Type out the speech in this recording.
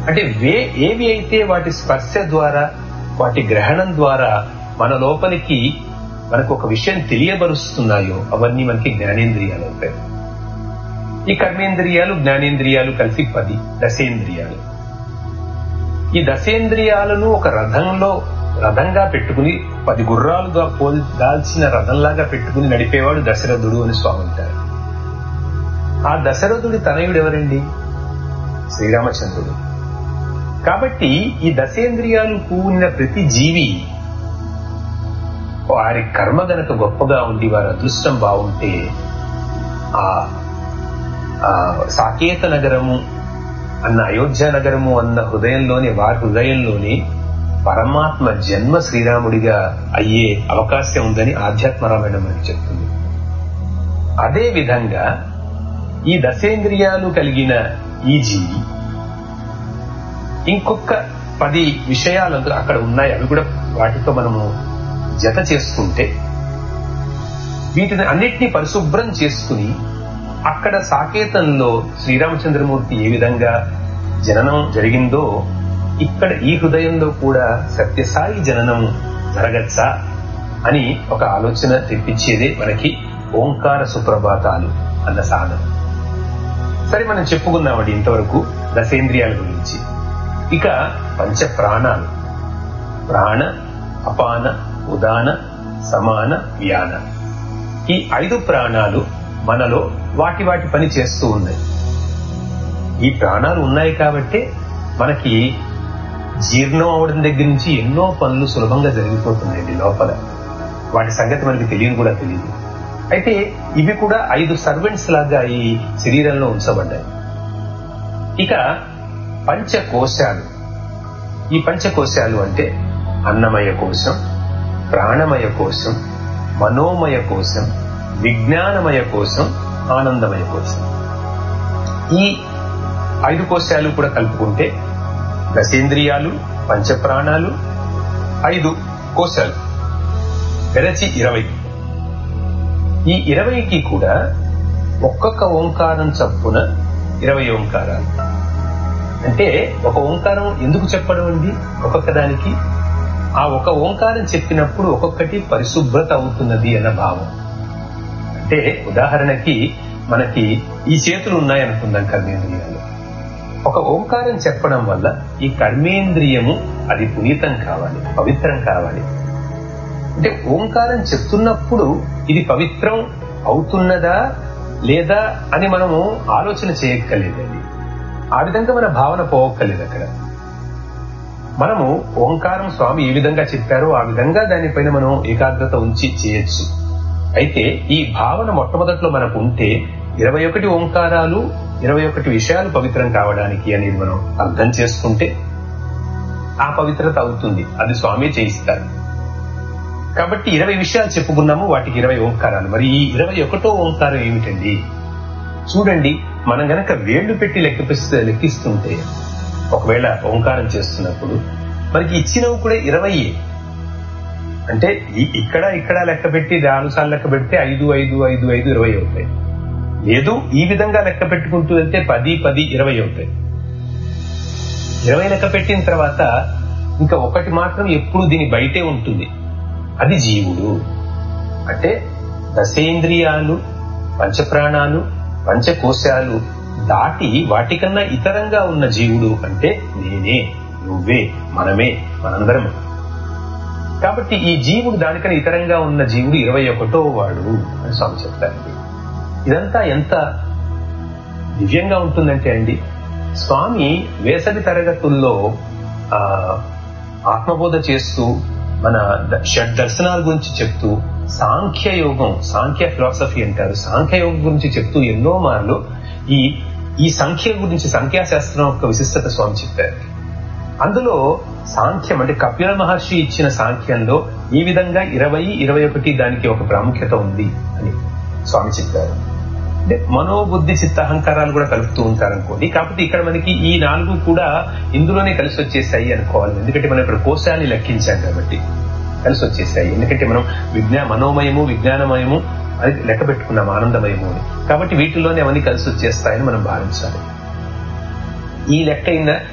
అంటే వే ఏవి అయితే వాటి స్పర్శ ద్వారా వాటి గ్రహణం ద్వారా మన లోపలికి మనకు ఒక విషయం తెలియబరుస్తున్నాయో అవన్నీ మనకి జ్ఞానేంద్రియాలు అవుతాయి ఈ కర్మేంద్రియాలు జ్ఞానేంద్రియాలు కలిసి పది దశేంద్రియాలు ఈ దశేంద్రియాలను ఒక రథంలో రథంగా పెట్టుకుని పది గుర్రాలుగా పోల్ దాల్చిన రథంలాగా పెట్టుకుని నడిపేవాడు దశరథుడు అని స్వామి అంటారు ఆ దశరథుడి తనయుడు ఎవరండి శ్రీరామచంద్రుడు కాబట్టి ఈ దశేంద్రియాలు కూడిన ప్రతి జీవి వారి కర్మ గనక గొప్పగా ఉండి వారి అదృష్టం బాగుంటే ఆ సాకేత నగరము అన్న అయోధ్య నగరము అన్న హృదయంలోని వారి హృదయంలోని పరమాత్మ జన్మ శ్రీరాముడిగా అయ్యే అవకాశం ఉందని ఆధ్యాత్మ రామాయణం మనకి చెప్తుంది అదే విధంగా ఈ దశేంద్రియాలు కలిగిన ఈ జీవి ఇంకొక పది విషయాలు అక్కడ ఉన్నాయి అవి కూడా వాటితో మనము జత చేసుకుంటే వీటిని అన్నిటినీ పరిశుభ్రం చేసుకుని అక్కడ సాకేతంలో శ్రీరామచంద్రమూర్తి ఏ విధంగా జననం జరిగిందో ఇక్కడ ఈ హృదయంలో కూడా సత్యసాయి జననం జరగచ్చా అని ఒక ఆలోచన తెప్పించేదే మనకి ఓంకార సుప్రభాతాలు అన్న సాధన సరే మనం చెప్పుకున్నామండి ఇంతవరకు దశేంద్రియాల గురించి ఇక పంచ ప్రాణాలు ప్రాణ అపాన ఉదాన సమాన వ్యాన ఈ ఐదు ప్రాణాలు మనలో వాటి వాటి పని చేస్తూ ఉన్నాయి ఈ ప్రాణాలు ఉన్నాయి కాబట్టి మనకి జీర్ణం అవడం దగ్గర నుంచి ఎన్నో పనులు సులభంగా జరిగిపోతున్నాయండి లోపల వాటి సంగతి మనకి తెలియని కూడా తెలియదు అయితే ఇవి కూడా ఐదు సర్వెంట్స్ లాగా ఈ శరీరంలో ఉంచబడ్డాయి ఇక పంచకోశాలు ఈ పంచకోశాలు అంటే అన్నమయ కోశం ప్రాణమయ కోశం మనోమయ కోశం విజ్ఞానమయ కోశం ఆనందమయ కోశం ఈ ఐదు కోశాలు కూడా కలుపుకుంటే దశేంద్రియాలు పంచప్రాణాలు ఐదు కోశాలు పెరచి ఇరవై ఈ ఇరవైకి కూడా ఒక్కొక్క ఓంకారం చప్పున ఇరవై ఓంకారాలు అంటే ఒక ఓంకారం ఎందుకు చెప్పడం అండి ఒక్కొక్క దానికి ఆ ఒక ఓంకారం చెప్పినప్పుడు ఒక్కొక్కటి పరిశుభ్రత అవుతున్నది అన్న భావం అంటే ఉదాహరణకి మనకి ఈ చేతులు ఉన్నాయనుకుందాం కర్మేంద్రియాలు ఒక ఓంకారం చెప్పడం వల్ల ఈ కర్మేంద్రియము అది పునీతం కావాలి పవిత్రం కావాలి అంటే ఓంకారం చెప్తున్నప్పుడు ఇది పవిత్రం అవుతున్నదా లేదా అని మనము ఆలోచన చేయక్కర్లేదండి ఆ విధంగా మన భావన పోవక్కర్లేదు అక్కడ మనము ఓంకారం స్వామి ఏ విధంగా చెప్పారో ఆ విధంగా దానిపైన మనం ఏకాగ్రత ఉంచి చేయొచ్చు అయితే ఈ భావన మొట్టమొదట్లో మనకు ఉంటే ఇరవై ఒకటి ఓంకారాలు ఇరవై ఒకటి విషయాలు పవిత్రం కావడానికి అనేది మనం అర్థం చేసుకుంటే ఆ పవిత్రత అవుతుంది అది స్వామి చేయిస్తారు కాబట్టి ఇరవై విషయాలు చెప్పుకున్నాము వాటికి ఇరవై ఓంకారాలు మరి ఈ ఇరవై ఒకటో ఓంకారం ఏమిటండి చూడండి మనం గనక వేళ్లు పెట్టి లెక్కిపిస్తే లెక్కిస్తుంటే ఒకవేళ ఓంకారం చేస్తున్నప్పుడు మనకి ఇచ్చినవి కూడా ఇరవై అంటే ఇక్కడ ఇక్కడ లెక్క పెట్టి నాలుగు సార్లు లెక్క పెడితే ఐదు ఐదు ఐదు ఐదు ఇరవై అవుతాయి లేదు ఈ విధంగా లెక్క పెట్టుకుంటూ వెళ్తే పది పది ఇరవై అవుతాయి ఇరవై లెక్క పెట్టిన తర్వాత ఇంకా ఒకటి మాత్రం ఎప్పుడు దీని బయటే ఉంటుంది అది జీవుడు అంటే దశేంద్రియాలు పంచప్రాణాలు పంచకోశాలు దాటి వాటికన్నా ఇతరంగా ఉన్న జీవుడు అంటే నేనే నువ్వే మనమే మనందరం కాబట్టి ఈ జీవుడు దానికన్నా ఇతరంగా ఉన్న జీవుడు ఇరవై ఒకటో వాడు అని స్వామి చెప్తారండి ఇదంతా ఎంత దివ్యంగా ఉంటుందంటే అండి స్వామి వేసవి తరగతుల్లో ఆ ఆత్మబోధ చేస్తూ మన షడ్ దర్శనాల గురించి చెప్తూ సాంఖ్య యోగం సాంఖ్య ఫిలాసఫీ అంటారు సాంఖ్య యోగం గురించి చెప్తూ ఎన్నో మార్లు ఈ ఈ సంఖ్య గురించి సంఖ్యాశాస్త్రం యొక్క విశిష్టత స్వామి చెప్పారు అందులో సాంఖ్యం అంటే కపిల మహర్షి ఇచ్చిన సాంఖ్యంలో ఈ విధంగా ఇరవై ఇరవై ఒకటి దానికి ఒక ప్రాముఖ్యత ఉంది అని స్వామి చెప్పారు అంటే మనోబుద్ధి చిత్త అహంకారాలు కూడా కలుపుతూ ఉంటారు అనుకోండి కాకపోతే ఇక్కడ మనకి ఈ నాలుగు కూడా ఇందులోనే కలిసి వచ్చేసాయి అనుకోవాలి ఎందుకంటే మనం ఇక్కడ కోశాన్ని లెక్కించాం కాబట్టి కలిసి వచ్చేసాయి ఎందుకంటే మనం విజ్ఞా మనోమయము విజ్ఞానమయము అది లెక్క పెట్టుకున్నాం ఆనందమయము అని కాబట్టి వీటిల్లోనే అవన్నీ కలిసి వచ్చేస్తాయని మనం భావించాలి ఈ లెక్క అయిన